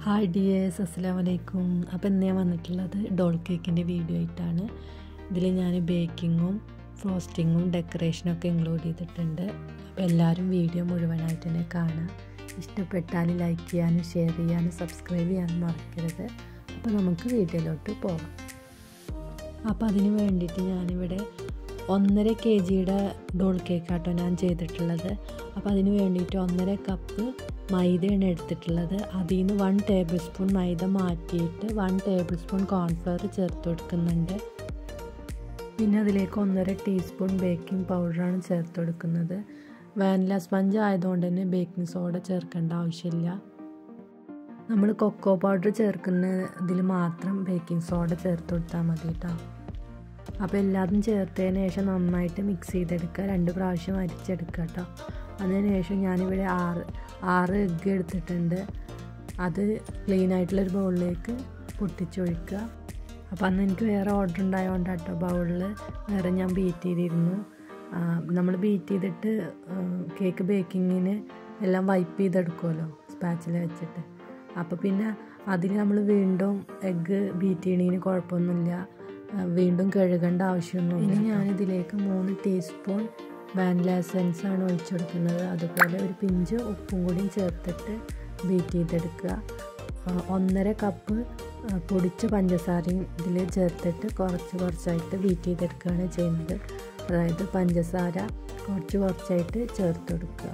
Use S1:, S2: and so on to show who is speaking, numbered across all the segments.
S1: hi dears അസ്സാം വലൈക്കും അപ്പോൾ ഇന്ന് ഞാൻ വന്നിട്ടുള്ളത് ഡോൾ കേക്കിൻ്റെ വീഡിയോ ആയിട്ടാണ് ഇതിൽ ഞാൻ ബേക്കിങ്ങും ഫ്രോസ്റ്റിങ്ങും ഡെക്കറേഷനും ഒക്കെ ഇൻക്ലൂഡ് ചെയ്തിട്ടുണ്ട് അപ്പോൾ എല്ലാവരും വീഡിയോ മുഴുവനായിട്ട് തന്നെ കാണാം ഇഷ്ടപ്പെട്ടാൽ ലൈക്ക് ചെയ്യാനും ഷെയർ ചെയ്യാനും സബ്സ്ക്രൈബ് ചെയ്യാനും മറക്കരുത് അപ്പോൾ നമുക്ക് വീഡിയോയിലോട്ട് പോകാം അപ്പോൾ അതിന് വേണ്ടിയിട്ട് ഞാനിവിടെ ഒന്നര കെ ജിയുടെ ഡോൾ കേക്കാട്ടോ ഞാൻ ചെയ്തിട്ടുള്ളത് അപ്പോൾ അതിന് വേണ്ടിയിട്ട് ഒന്നര കപ്പ് മൈദയാണ് എടുത്തിട്ടുള്ളത് അതിൽ നിന്ന് വൺ ടേബിൾ സ്പൂൺ മൈദ മാറ്റിയിട്ട് വൺ ടേബിൾ സ്പൂൺ കോൺഫ്ലവർ ചേർത്ത് കൊടുക്കുന്നുണ്ട് പിന്നെ അതിലേക്ക് ഒന്നര ടീസ്പൂൺ ബേക്കിംഗ് പൗഡറാണ് ചേർത്ത് കൊടുക്കുന്നത് വാനില സ്പഞ്ച് ആയതുകൊണ്ട് തന്നെ ബേക്കിംഗ് സോഡ ചേർക്കേണ്ട ആവശ്യമില്ല നമ്മൾ കൊക്കോ പൗഡർ ചേർക്കുന്നതിൽ മാത്രം ബേക്കിംഗ് സോഡ ചേർത്ത് കൊടുത്താൽ മതി കേട്ടോ അപ്പോൾ എല്ലാതും ചേർത്തതിന് ശേഷം നന്നായിട്ട് മിക്സ് ചെയ്തെടുക്കുക രണ്ട് പ്രാവശ്യം അരിച്ചെടുക്കുക കേട്ടോ അതിന് ശേഷം ഞാനിവിടെ ആറ് ആറ് എഗ്ഗ് എടുത്തിട്ടുണ്ട് അത് ക്ലീൻ ആയിട്ടുള്ളൊരു ബൗളിലേക്ക് പൊട്ടിച്ചൊഴിക്കുക അപ്പോൾ അന്ന് എനിക്ക് വേറെ ഓർഡർ ഉണ്ടായതുകൊണ്ട് കേട്ടോ ബൗളിൽ വേറെ ഞാൻ ബീറ്റ് ചെയ്തിരുന്നു നമ്മൾ ബീറ്റ് ചെയ്തിട്ട് കേക്ക് ബേക്കിങ്ങിന് എല്ലാം വൈപ്പ് ചെയ്തെടുക്കുമല്ലോ സ്പാച്ചിൽ വെച്ചിട്ട് അപ്പോൾ പിന്നെ അതിൽ നമ്മൾ വീണ്ടും എഗ്ഗ് ബീറ്റ് ചെയ്യണതിന് കുഴപ്പമൊന്നുമില്ല വീണ്ടും കഴുകേണ്ട ആവശ്യമൊന്നുമില്ല ഇനി ഞാനിതിലേക്ക് മൂന്ന് ടീസ്പൂൺ വാനില എസൻസ് ആണ് ഒഴിച്ചു കൊടുക്കുന്നത് അതുപോലെ ഒരു പിഞ്ച് ഉപ്പും കൂടിയും ചേർത്തിട്ട് ബീറ്റ് ചെയ്തെടുക്കുക ഒന്നര കപ്പ് പൊടിച്ച പഞ്ചസാരയും ഇതിൽ ചേർത്തിട്ട് കുറച്ച് കുറച്ചായിട്ട് ബീറ്റ് ചെയ്തെടുക്കുകയാണ് ചെയ്യുന്നത് അതായത് പഞ്ചസാര കുറച്ച് കുറച്ചായിട്ട് ചേർത്ത് കൊടുക്കുക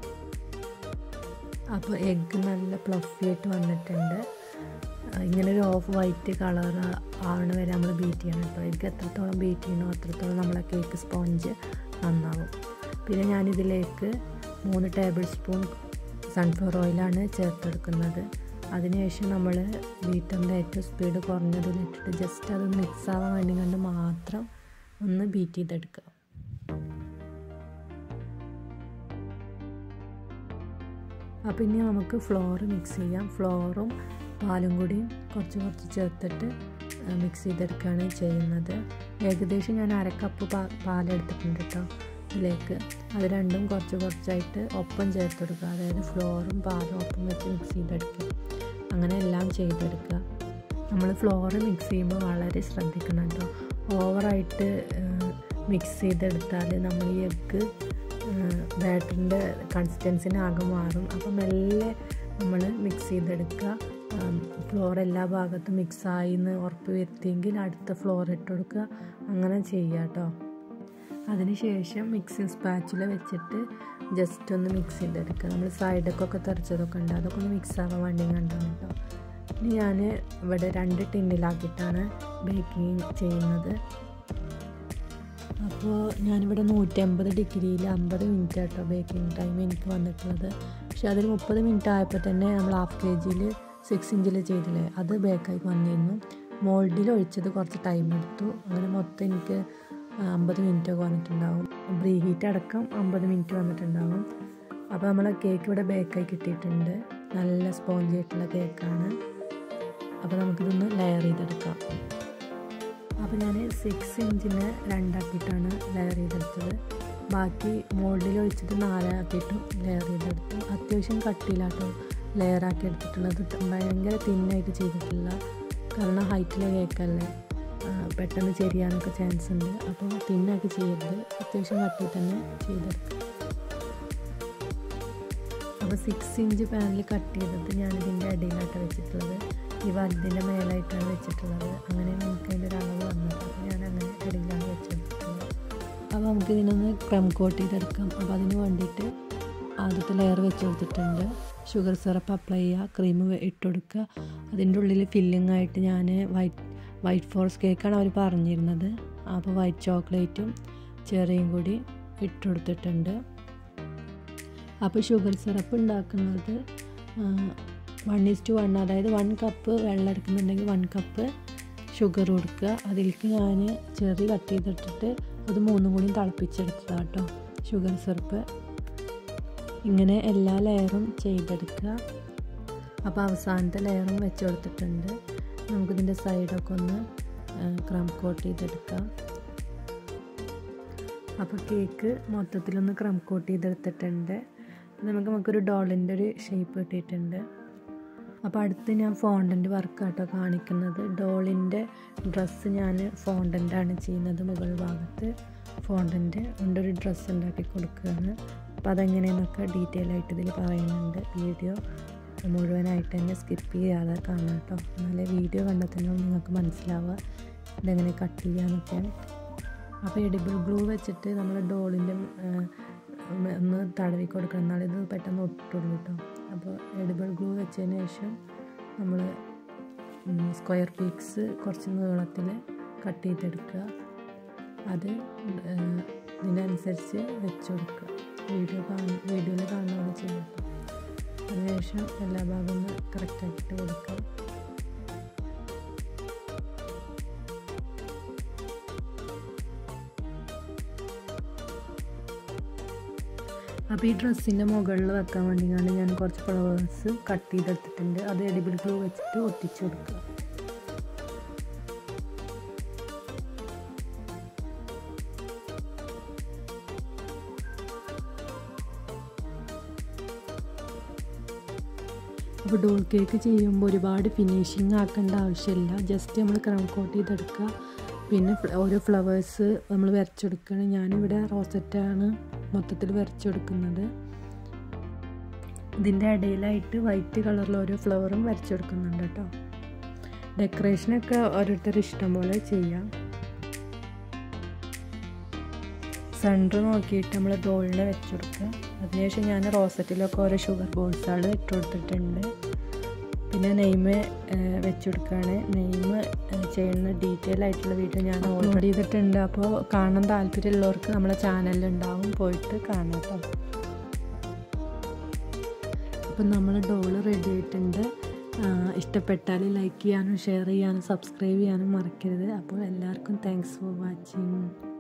S1: അപ്പോൾ എഗ്ഗ് നല്ല പ്ലഫി ആയിട്ട് വന്നിട്ടുണ്ട് ഇങ്ങനെ ഒരു ഓഫ് വൈറ്റ് കളർ ആവണ വരെ നമ്മൾ ബീറ്റ് ചെയ്യണം കേട്ടോ എനിക്ക് എത്രത്തോളം ബീറ്റ് ചെയ്യണോ അത്രത്തോളം നമ്മളെ കേക്ക് സ്പോഞ്ച് നന്നാവും പിന്നെ ഞാനിതിലേക്ക് മൂന്ന് ടേബിൾ സ്പൂൺ സൺഫ്ലവർ ഓയിലാണ് ചേർത്തെടുക്കുന്നത് അതിനുശേഷം നമ്മൾ ബീറ്ററിൻ്റെ ഏറ്റവും സ്പീഡ് കുറഞ്ഞതിലിട്ടിട്ട് ജസ്റ്റ് അത് മിക്സ് ആവാൻ വേണ്ടി കണ്ട് മാത്രം ഒന്ന് ബീറ്റ് ചെയ്തെടുക്കുക അപ്പോൾ ഇനി നമുക്ക് ഫ്ലോർ മിക്സ് ചെയ്യാം ഫ്ലോറും പാലും കൂടിയും കുറച്ച് കുറച്ച് ചേർത്തിട്ട് മിക്സ് ചെയ്തെടുക്കുകയാണ് ചെയ്യുന്നത് ഏകദേശം ഞാൻ അരക്കപ്പ് പാ പാലെടുത്തിട്ടുണ്ട് കേട്ടോ ഇതിലേക്ക് അത് രണ്ടും കുറച്ച് കുറച്ചായിട്ട് ഒപ്പം ചേർത്ത് കൊടുക്കുക അതായത് ഫ്ലോറും പാലും ഒപ്പം വെച്ച് മിക്സ് ചെയ്തെടുക്കുക അങ്ങനെ എല്ലാം ചെയ്തെടുക്കുക നമ്മൾ ഫ്ലോറ് മിക്സ് ചെയ്യുമ്പോൾ വളരെ ശ്രദ്ധിക്കണം കേട്ടോ ഓവറായിട്ട് മിക്സ് ചെയ്തെടുത്താൽ നമ്മൾ ഈ എഗ്ഗ് ബാറ്ററിൻ്റെ കൺസിസ്റ്റൻസിനാകെ മാറും അപ്പോൾ മെല്ലെ നമ്മൾ മിക്സ് ചെയ്തെടുക്കുക ഫ്ലോർ എല്ലാ ഭാഗത്തും മിക്സായി എന്ന് ഉറപ്പ് വരുത്തിയെങ്കിൽ അടുത്ത ഫ്ലോർ ഇട്ട് കൊടുക്കുക അങ്ങനെ ചെയ്യുക കേട്ടോ അതിനുശേഷം മിക്സിങ് സ്പാച്ചിൽ വെച്ചിട്ട് ജസ്റ്റ് ഒന്ന് മിക്സ് ചെയ്തെടുക്കുക നമ്മൾ സൈഡൊക്കെ തെറിച്ചതൊക്കെ ഉണ്ട് അതൊക്കെ ഒന്ന് മിക്സ് ആവാൻ വേണ്ടി കണ്ടാണ് കേട്ടോ ഇനി ഞാൻ ഇവിടെ രണ്ട് ടിന്നിലാക്കിയിട്ടാണ് ബേക്കിംഗ് ചെയ്യുന്നത് അപ്പോൾ ഞാനിവിടെ നൂറ്റമ്പത് ഡിഗ്രിയിൽ അമ്പത് മിനിറ്റ് ആട്ടോ ബേക്കിംഗ് ടൈം എനിക്ക് വന്നിട്ടുള്ളത് പക്ഷേ അതിൽ മുപ്പത് മിനിറ്റ് ആയപ്പോൾ തന്നെ നമ്മൾ ഹാഫ് കെ ജിയിൽ സിക്സ് ഇഞ്ചിൽ ചെയ്തില്ലേ അത് ബേക്കായി വന്നിരുന്നു മോൾഡിൽ ഒഴിച്ചത് കുറച്ച് ടൈം എടുത്തു അങ്ങനെ മൊത്തം എനിക്ക് അമ്പത് മിനിറ്റ് ഒക്കെ വന്നിട്ടുണ്ടാവും ബ്രീ ഹീറ്റ് അടക്കം അമ്പത് മിനിറ്റ് വന്നിട്ടുണ്ടാവും അപ്പോൾ നമ്മൾ കേക്ക് ഇവിടെ ബേക്കായി കിട്ടിയിട്ടുണ്ട് നല്ല സ്പോഞ്ചി ആയിട്ടുള്ള കേക്കാണ് അപ്പോൾ നമുക്കിതൊന്ന് ലെയർ ചെയ്തെടുക്കാം അപ്പോൾ ഞാൻ സിക്സ് ഇഞ്ചിന് രണ്ടാക്കിയിട്ടാണ് ലെയർ ചെയ്തെടുത്തത് ബാക്കി മോൾഡിൽ ഒഴിച്ചിട്ട് നാലാക്കിയിട്ടും ലെയർ ചെയ്തെടുത്തു അത്യാവശ്യം കട്ടിയിലാട്ടോ ലെയറാക്കി എടുത്തിട്ടുള്ളത് ഭയങ്കര തിന്നായിട്ട് ചെയ്തിട്ടില്ല കാരണം ഹൈറ്റിലെ കേക്കല്ലേ പെട്ടെന്ന് ചെരിയാനൊക്കെ ചാൻസ് ഉണ്ട് അപ്പോൾ തിന്നാക്കി ചെയ്യരുത് അത്യാവശ്യം കട്ടി തന്നെ ചെയ്തെടുക്കുക അപ്പോൾ സിക്സ് ഇഞ്ച് പാനിൽ കട്ട് ചെയ്തിട്ട് ഞാനിതിൻ്റെ ഇടയിലായിട്ട് വെച്ചിട്ടുള്ളത് ഈ വലുതിൻ്റെ മേലായിട്ടാണ് വെച്ചിട്ടുള്ളത് അങ്ങനെ നമുക്ക് അതിൻ്റെ ഒരു അളവ് വന്നത് അപ്പോൾ ഞാൻ അങ്ങനെ ഇടയിലാണ് വെച്ചെടുത്തിട്ടുള്ളത് അപ്പോൾ നമുക്ക് ഇതിനൊന്ന് ക്രം കോട്ട് ചെയ്തെടുക്കാം അപ്പോൾ അതിന് വേണ്ടിയിട്ട് ആദ്യത്തെ ലെയർ വെച്ച് കൊടുത്തിട്ടുണ്ട് ഷുഗർ സിറപ്പ് അപ്ലൈ ചെയ്യുക ക്രീം ഇട്ട് കൊടുക്കുക അതിൻ്റെ ഉള്ളിൽ ഫില്ലിംഗ് ആയിട്ട് ഞാൻ വൈറ്റ് വൈറ്റ് ഫോറസ്റ്റ് കേക്കാണ് അവർ പറഞ്ഞിരുന്നത് അപ്പോൾ വൈറ്റ് ചോക്ലേറ്റും ചെറിയും കൂടി ഇട്ട് കൊടുത്തിട്ടുണ്ട് അപ്പോൾ ഷുഗർ സിറപ്പ് ഉണ്ടാക്കുന്നത് വൺ ഈസ് ടു വൺ അതായത് വൺ കപ്പ് വെള്ളം എടുക്കുന്നുണ്ടെങ്കിൽ വൺ കപ്പ് ഷുഗർ കൊടുക്കുക അതിലേക്ക് ഞാൻ ചെറി കട്ട് ചെയ്തിട്ടിട്ട് അത് മൂന്നും കൂടി തിളപ്പിച്ചെടുത്തതാണ് കേട്ടോ ഷുഗർ സിറപ്പ് ഇങ്ങനെ എല്ലാ ലെയറും ചെയ്തെടുക്കുക അപ്പോൾ അവസാനത്തെ ലെയറും വെച്ച് കൊടുത്തിട്ടുണ്ട് നമുക്കിതിൻ്റെ സൈഡൊക്കെ ഒന്ന് ക്രം കോട്ട് ചെയ്തെടുക്കാം അപ്പോൾ കേക്ക് മൊത്തത്തിലൊന്ന് ക്രം കോട്ട് ചെയ്തെടുത്തിട്ടുണ്ട് നമുക്ക് നമുക്കൊരു ഡോളിൻ്റെ ഒരു ഷേപ്പ് കിട്ടിയിട്ടുണ്ട് അപ്പോൾ അടുത്ത് ഞാൻ ഫോണ്ടൻ്റ് വർക്കാട്ടോ കാണിക്കുന്നത് ഡോളിൻ്റെ ഡ്രസ്സ് ഞാൻ ഫോണ്ടൻ്റാണ് ചെയ്യുന്നത് മുകൾ ഭാഗത്ത് ഫോണ്ടൻ്റ് കൊണ്ടൊരു ഡ്രസ്സ് ഉണ്ടാക്കി കൊടുക്കുകയാണ് അപ്പോൾ അതെങ്ങനെയെന്നൊക്കെ ഡീറ്റെയിൽ ആയിട്ട് ഇതിൽ പറയുന്നുണ്ട് വീഡിയോ മുഴുവനായിട്ട് തന്നെ സ്കിപ്പ് ചെയ്യാതെ കാണാം കേട്ടോ എന്നാലേ വീഡിയോ കണ്ടാൽ തന്നെ നിങ്ങൾക്ക് മനസ്സിലാവുക ഇതെങ്ങനെ കട്ട് ചെയ്യാന്നൊക്കെ അപ്പോൾ എഡിബിൾ ഗ്ലൂ വെച്ചിട്ട് നമ്മൾ ഡോളിൻ്റെ ഒന്ന് തടവി കൊടുക്കണം എന്നാലേ ഇത് പെട്ടെന്ന് ഒട്ടുള്ളൂ കേട്ടോ അപ്പോൾ എഡിബിൾ ഗ്ലൂ വെച്ചതിന് ശേഷം നമ്മൾ സ്ക്വയർ പീക്സ് കുറച്ച് നീളത്തിൽ കട്ട് ചെയ്തെടുക്കുക അത് ഇതിനനുസരിച്ച് വെച്ച് കൊടുക്കുക വീഡിയോ കാണുന്ന വീഡിയോയിൽ കാണുന്ന പോലെ ചെയ്യാം അതിനുശേഷം എല്ലാ ഭാഗവും കറക്റ്റാക്കിയിട്ട് കൊടുക്കുക അപ്പോൾ ഈ ഡ്രസ്സിൻ്റെ മുകളിൽ വെക്കാൻ വേണ്ടിയാണ് ഞാൻ കുറച്ച് ഫ്ലവേഴ്സ് കട്ട് ചെയ്തെടുത്തിട്ടുണ്ട് അത് എഡിബിൾ ഗ്ലൂ വെച്ചിട്ട് ഒട്ടിച്ചു കൊടുക്കുക അപ്പോൾ ഡോൾ കേക്ക് ചെയ്യുമ്പോൾ ഒരുപാട് ഫിനിഷിങ് ആക്കേണ്ട ആവശ്യമില്ല ജസ്റ്റ് നമ്മൾ ക്രൗൺ കോട്ട് ചെയ്തെടുക്കുക പിന്നെ ഓരോ ഫ്ലവേഴ്സ് നമ്മൾ വരച്ചെടുക്കണം ഞാനിവിടെ റോസറ്റാണ് മൊത്തത്തിൽ വരച്ചെടുക്കുന്നത് ഇതിൻ്റെ ഇടയിലായിട്ട് വൈറ്റ് കളറിൽ ഓരോ ഫ്ലവറും വരച്ചെടുക്കുന്നുണ്ട് കേട്ടോ ഡെക്കറേഷനൊക്കെ ഓരോരുത്തർ ഇഷ്ടം പോലെ ചെയ്യാം സെൻറ്റർ നോക്കിയിട്ട് നമ്മൾ ഡോളിനെ വെച്ചെടുക്കുക അതിനുശേഷം ഞാൻ റോസറ്റിലൊക്കെ ഓരോ ഷുഗർ ബോൾസുകൾ ഇട്ട് കൊടുത്തിട്ടുണ്ട് പിന്നെ നെയ്മ് വെച്ചെടുക്കുകയാണ് നെയ്മ് ചെയ്യുന്ന ഡീറ്റെയിൽ ആയിട്ടുള്ള വീഡിയോ ഞാൻ ഓൾറെഡി ചെയ്തിട്ടുണ്ട് അപ്പോൾ കാണാൻ താല്പര്യമുള്ളവർക്ക് നമ്മളെ ചാനലിലുണ്ടാവും പോയിട്ട് കാണാം കേട്ടോ അപ്പം നമ്മൾ ഡോള് റെഡി ആയിട്ടുണ്ട് ഇഷ്ടപ്പെട്ടാൽ ലൈക്ക് ചെയ്യാനും ഷെയർ ചെയ്യാനും സബ്സ്ക്രൈബ് ചെയ്യാനും മറക്കരുത് അപ്പോൾ എല്ലാവർക്കും താങ്ക്സ് ഫോർ വാച്ചിങ്